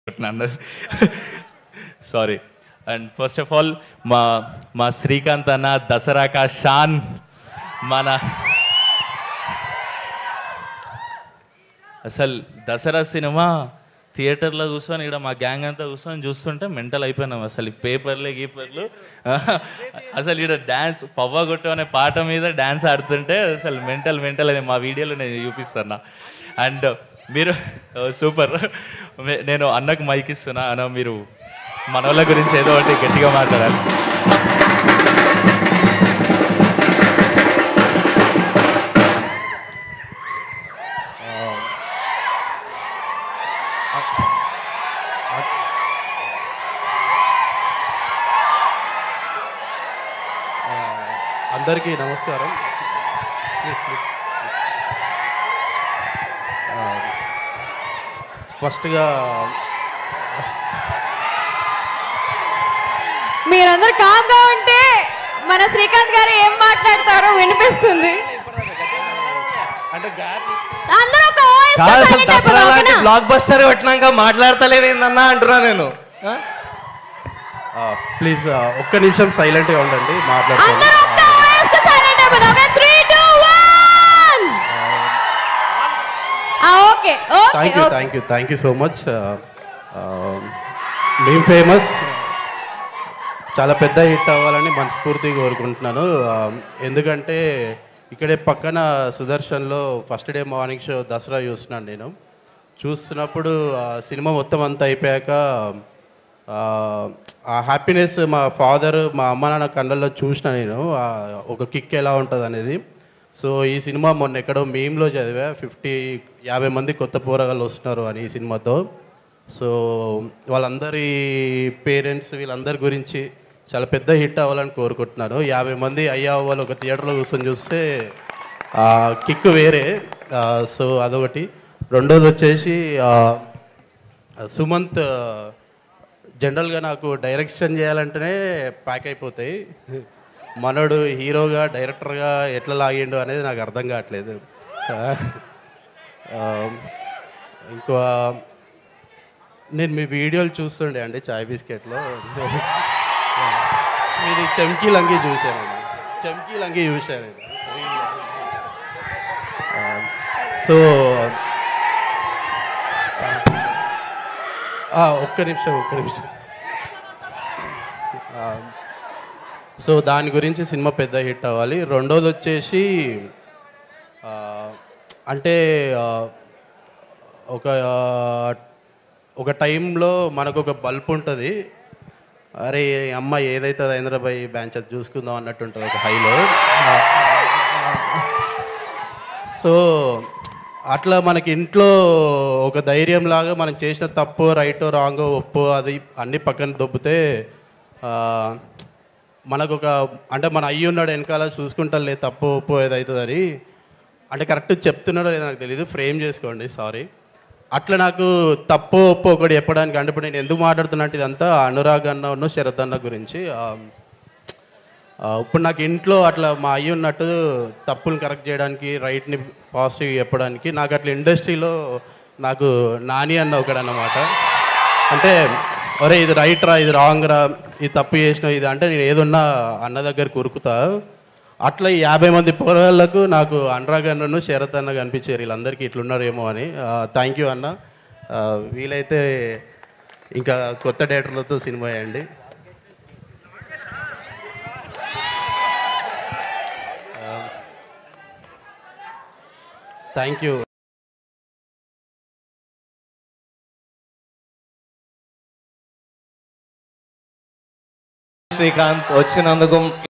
అన్నది sorry and first of all మా మా శ్రీకాంత్ అన్న దసరాకా షాన్ మన అసలు దసరా సినిమా థియేటర్లో కూర్చొని ఇక్కడ మా గ్యాంగ్ అంతా కూర్చొని చూస్తుంటే మెంటల్ అయిపోయినాం అసలు ఈ పేపర్లే గీపర్లు అసలు ఇక్కడ డ్యాన్స్ పవ్వ కొట్టు అనే పాట మీద డ్యాన్స్ ఆడుతుంటే అసలు మెంటల్ మెంటల్ అని మా వీడియోలో నేను చూపిస్తాను అండ్ మీరు సూపర్ నేను అన్నకు మైక్ ఇస్తున్నా అన్న మీరు మనోళ్ళ గురించి ఏదో ఒకటి గట్టిగా మాట్లాడాలి అందరికీ నమస్కారం ప్లీజ్ ప్లీజ్ ఫస్ట్గా మీరందరూ కామ్గా ఉంటే మన శ్రీకాంత్ గారు ఏం మాట్లాడతారో వినిపిస్తుంది అంటే గ్యాప్ అందరూ ఒక voice తో కాదు అసలు silent అయిపోదాం, దసరా లాంటి ఓకేనా? బ్లాక్ బస్టర్ కొట్టినాక మాట్లాడతలేవేందన్నా అంటున్నా నేను ఆ? ప్లీజ్ ఒక్క నిమిషం సైలెంట్గా ఉండండి మాట్లాడుతాను అందరూ ఒక్క voice తో silent అయిపోదాం, ఓకే? Three, two, one. ఆ, okay okay thank you okay. Thank you thank you so much మేము ఫేమస్ చాలా పెద్ద హిట్ అవ్వాలని మనస్ఫూర్తిగా కోరుకుంటున్నాను ఆ, ఎందుకంటే ఇక్కడే పక్కన సుదర్శన్లో first day morning show Dasara చూస్తున్నాను నేను చూస్తున్నప్పుడు ఆ సినిమా మొత్తం అంతా అయిపోయాక ఆ, ఆ హ్యాపీనెస్ మా ఫాదర్ మా అమ్మ నాన్న కళ్ళల్లో చూసిన నేను ఆ, ఒక కిక్ ఎలా ఉంటుంది అనేది సో ఈ సినిమా మొన్న ఎక్కడో మేమ్లో చదివా ఫిఫ్టీ యాభై మంది కొత్త పోరగాళ్ళు వస్తున్నారు అని ఈ సినిమాతో సో వాళ్ళందరి పేరెంట్స్ వీళ్ళందరి గురించి చాలా పెద్ద హిట్ అవ్వాలని కోరుకుంటున్నాను యాభై మంది అయ్యా వాళ్ళు ఒక థియేటర్లో కూర్చొని చూస్తే ఆ, కిక్ వేరే ఆ, సో అదొకటి రెండోది వచ్చేసి ఆ, సుమంత్ జనరల్గా నాకు డైరెక్షన్ చేయాలంటేనే ప్యాక్ అయిపోతాయి మనోడు హీరోగా డైరెక్టర్గా ఎట్లా లాగిండు అనేది నాకు అర్థం కావట్లేదు ఆ, ఇంకో నేను మీ వీడియోలు చూస్తుండే అండి చాయ్ బిస్కెట్లో మీది చెంకీ లంగి చూశాను చెంకీ లంగి చూశాను నేను. ఆ, సో ఆ, ఒక్క నిమిషం ఒక్క నిమిషం ఆ, సో దాని గురించి సినిమా పెద్ద హిట్ అవ్వాలి రెండోది వచ్చేసి ఆ, అంటే ఆ, ఒక ఆ, ఒక టైంలో మనకు ఒక బల్బ్ ఉంటుంది అరే అమ్మ ఏదైతే హైదరాబాద్ బ్యాంచ్ అది చూసుకుందాం అన్నట్టు ఉంటుంది ఒక హైలో సో అట్లా మనకి ఇంట్లో ఒక ధైర్యం లాగా మనం చేసిన తప్పు రైట్ రాంగ్ ఒప్పు అది అన్ని పక్కన దొబ్బితే ఆ, మనకు ఒక అంటే మన అయ్యి ఉన్నాడు వెనకాల చూసుకుంటలే తప్పు ఒప్పు ఏదవుతుందని అంటే కరెక్ట్ చెప్తున్నాడో లేదో నాకు తెలియదు ఫ్రేమ్ చేసుకోండి సారీ అట్లా నాకు తప్పు ఒప్పు ఒకటి చెప్పడానికి అంటే ఇప్పుడు నేను ఎందుకు మాట్లాడుతున్నట్టు ఇదంతా అనురాగ్ అన్న శరత్ అన్న గురించి ఆ, ఆ, ఇప్పుడు నాకు ఇంట్లో అట్లా మా అయ్యి ఉన్నట్టు తప్పులు కరెక్ట్ చేయడానికి రైట్ని పాజిటివ్ చెప్పడానికి నాకు అట్లా ఇండస్ట్రీలో నాకు నాని అన్న ఒకడన్నమాట అంటే ఒరే ఇది రైట్ రా ఇది రాంగ్ రా ఇది తప్పు చేసిన ఇది అంటే నేను ఏదున్నా అన్న దగ్గర కురుకుతా అట్లా ఈ యాభై మంది పోరాళ్ళకు నాకు అనురాగ్ అన్నను శరత్ అన్న కనిపించారు వీళ్ళందరికీ ఇట్లున్నారేమో అని థ్యాంక్ యూ అన్న ఆ, వీలైతే ఇంకా కొత్త డేటర్లతో సినిమా వేయండి థ్యాంక్ యూ శ్రీకాంత్ వచ్చినందుకు